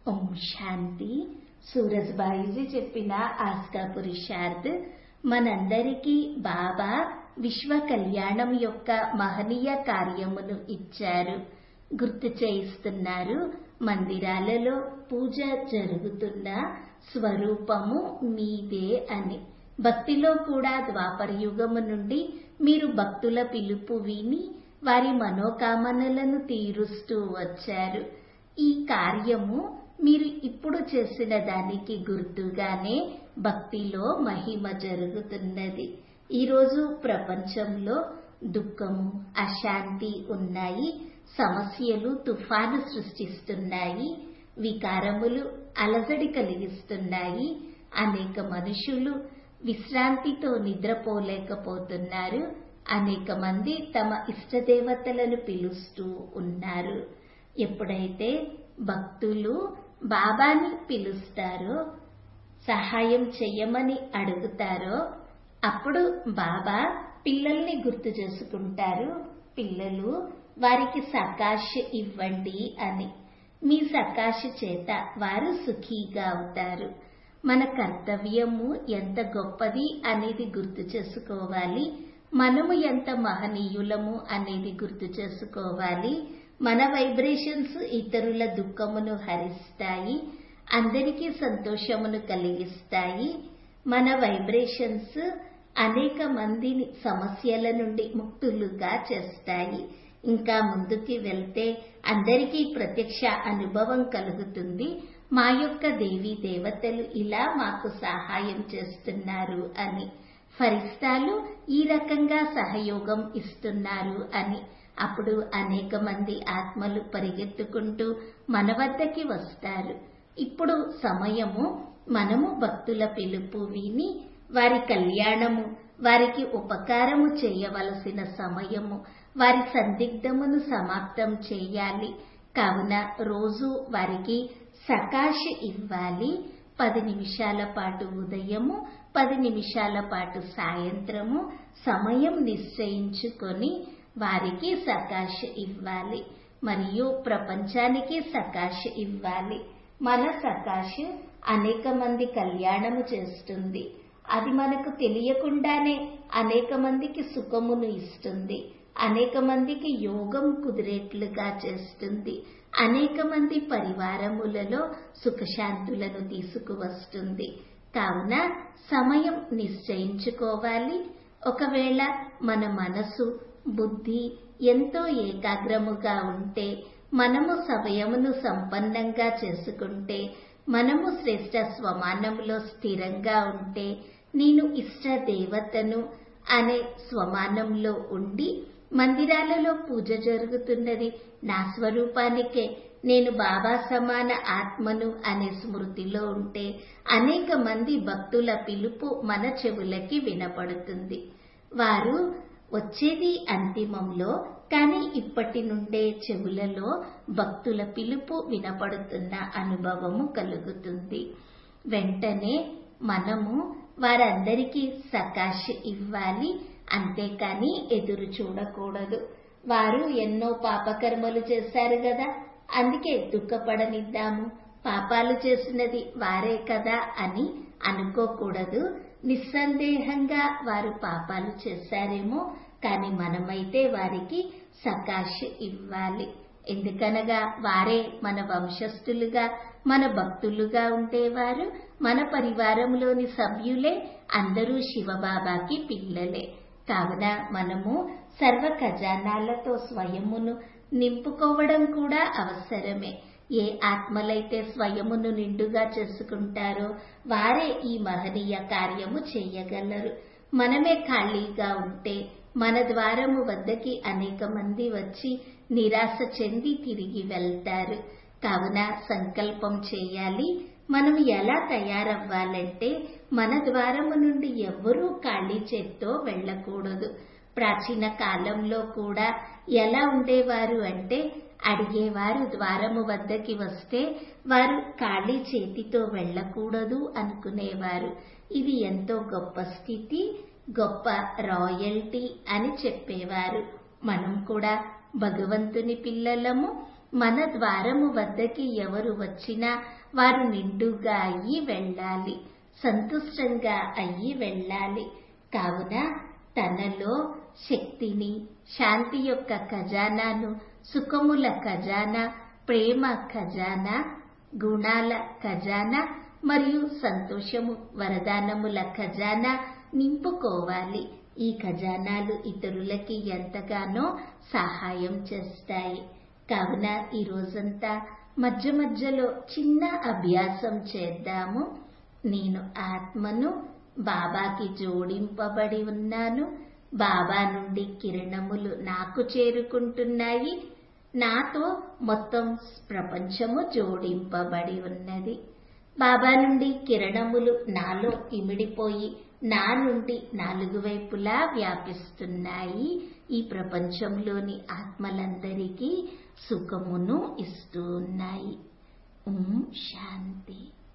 ఓం శాంతి సూరజ్బాయిజీ చెప్పిన ఆస్కా పురుషార్థ్ మనందరికీ బాబా విశ్వ కళ్యాణం యొక్క మహనీయ కార్యమును ఇచ్చారు గుర్తు చేయిస్తున్నారు మందిరాలలో పూజ జరుగుతున్న స్వరూపము మీదే అని భక్తిలో కూడా ద్వాపర యుగము నుండి మీరు భక్తుల పిలుపు విని వారి మనోకామనలను తీరుస్తూ వచ్చారు ఈ కార్యము మీరు ఇప్పుడు చేసిన దానికి గుర్తుగానే భక్తిలో మహిమ జరుగుతున్నది ఈరోజు ప్రపంచంలో దుఃఖము అశాంతి ఉన్నాయి సమస్యలు తుఫాను సృష్టిస్తున్నాయి వికారములు అలజడి కలిగిస్తున్నాయి అనేక మనుషులు విశ్రాంతితో నిద్రపోలేకపోతున్నారు అనేక మంది తమ ఇష్టదేవతలను పిలుస్తూ ఉన్నారు ఎప్పుడైతే భక్తులు బాబాని పిలుస్తారో సహాయం చెయ్యమని అడుగుతారో అప్పుడు బాబా పిల్లల్ని గుర్తు చేసుకుంటారు పిల్లలు వారికి సకాశ ఇవ్వండి అని మీ సకాశ చేత వారు సుఖీగా అవుతారు మన కర్తవ్యము ఎంత గొప్పది అనేది గుర్తు చేసుకోవాలి మనము ఎంత మహనీయులము అనేది గుర్తు చేసుకోవాలి మన వైబ్రేషన్స్ ఇతరుల దుఃఖమును హరిస్తాయి అందరికీ సంతోషమును కలిగిస్తాయి మన వైబ్రేషన్స్ అనేక మందిని సమస్యల నుండి ముక్తులుగా చేస్తాయి ఇంకా ముందుకి వెళ్తే అందరికీ ప్రత్యక్ష అనుభవం కలుగుతుంది మా యొక్క దేవీ దేవతలు ఇలా మాకు సహాయం చేస్తున్నారు అని ఫరిస్తాలు ఈ రకంగా సహయోగం ఇస్తున్నారు అని అప్పుడు అనేక మంది ఆత్మలు పరిగెత్తుకుంటూ మన వద్దకి వస్తారు ఇప్పుడు సమయము మనము భక్తుల పిలుపు విని వారి కళ్యాణము వారికి ఉపకారము చేయవలసిన సమయము వారి సందిగ్ధమును సమాప్తం చేయాలి కావున రోజు వారికి సకాశ ఇవ్వాలి పది నిమిషాల పాటు ఉదయము పది నిమిషాల పాటు సాయంత్రము సమయం నిశ్చయించుకొని వారికి సకాశ ఇవ్వాలి మరియు ప్రపంచానికి సకాశ ఇవ్వాలి మన సకాశ అనేక మంది కళ్యాణము చేస్తుంది అది మనకు తెలియకుండానే అనేక మందికి సుఖమును ఇస్తుంది అనేక మందికి యోగం కుదిరేట్లుగా చేస్తుంది అనేక మంది పరివారములలో సుఖశాంతులను తీసుకువస్తుంది కావున సమయం నిశ్చయించుకోవాలి ఒకవేళ మన మనసు బుద్ధి ఎంతో ఏకాగ్రముగా ఉంటే మనము సమయమును సంపన్నంగా చేసుకుంటే మనము శ్రేష్ట స్వమానంలో స్థిరంగా ఉంటే నేను ఇష్ట దేవతను అనే స్వమానంలో ఉండి మందిరాలలో పూజ జరుగుతున్నది నా స్వరూపానికే నేను బాబా సమాన ఆత్మను అనే స్మృతిలో ఉంటే అనేక మంది భక్తుల పిలుపు మన చెవులకి వినపడుతుంది వారు వచ్చేది అంతిమంలో కానీ ఇప్పటి నుండే చెవులలో భక్తుల పిలుపు వినపడుతున్న అనుభవము కలుగుతుంది వెంటనే మనము వారందరికీ సకాశ ఇవ్వాలి అంతేకాని ఎదురు చూడకూడదు వారు ఎన్నో పాపకర్మలు చేశారు కదా అందుకే దుఃఖపడనిద్దాము పాపాలు చేసినది వారే కదా అని అనుకోకూడదు నిస్సందేహంగా వారు పాపాలు చేశారేమో కానీ మనమైతే వారికి సకాశ ఇవ్వాలి ఎందుకనగా వారే మన వంశస్థులుగా మన భక్తులుగా ఉండేవారు మన పరివారంలోని సభ్యులే అందరూ శివబాబాకి పిల్లలే కావున మనము సర్వ ఖజానాలతో స్వయమును నింపుకోవడం కూడా అవసరమే ఏ ఆత్మలైతే స్వయమును నిండుగా చేసుకుంటారో వారే ఈ మహనీయ కార్యము చేయగలరు మనమే ఖాళీగా ఉంటే మన ద్వారము వద్దకి అనేక మంది వచ్చి నిరాశ చెంది తిరిగి వెళ్తారు కావున సంకల్పం చేయాలి మనం ఎలా తయారవ్వాలంటే మన ద్వారము నుండి ఎవ్వరూ ఖాళీ చేత్తో వెళ్ళకూడదు ప్రాచీన కాలంలో కూడా ఎలా ఉండేవారు అంటే అడిగేవారు ద్వారము వద్దకి వస్తే వారు ఖాళీ చేతితో వెళ్ళకూడదు అనుకునేవారు ఇది ఎంతో గొప్ప స్థితి గొప్ప రాయల్టీ అని చెప్పేవారు మనం కూడా భగవంతుని పిల్లలము మన ద్వారము వద్దకి ఎవరు వచ్చినా వారు నిండుగా అయ్యి వెళ్ళాలి సంతుష్టంగా అయ్యి వెళ్ళాలి కావున తనలో శక్తిని శాంతి యొక్క ఖజానాను సుఖముల ఖజానా ప్రేమ ఖజానా గుణాల ఖజానా మరియు సంతోషము వరదానముల ఖజానా నింపుకోవాలి ఈ ఖజానాలు ఇతరులకి ఎంతగానో సహాయం చేస్తాయి కావున ఈ రోజంతా మధ్య మధ్యలో చిన్న అభ్యాసం చేద్దాము నేను ఆత్మను బాబాకి జోడింపబడి ఉన్నాను బాబా నుండి కిరణములు నాకు చేరుకుంటున్నాయి నాతో మొత్తం ప్రపంచము జోడింపబడి ఉన్నది బాబా నుండి కిరణములు నాలో ఇమిడిపోయి నా నుండి నాలుగు వైపులా వ్యాపిస్తున్నాయి ఈ ప్రపంచంలోని ఆత్మలందరికీ సుఖమును ఇస్తూ ఉన్నాయి ఓం శాంతి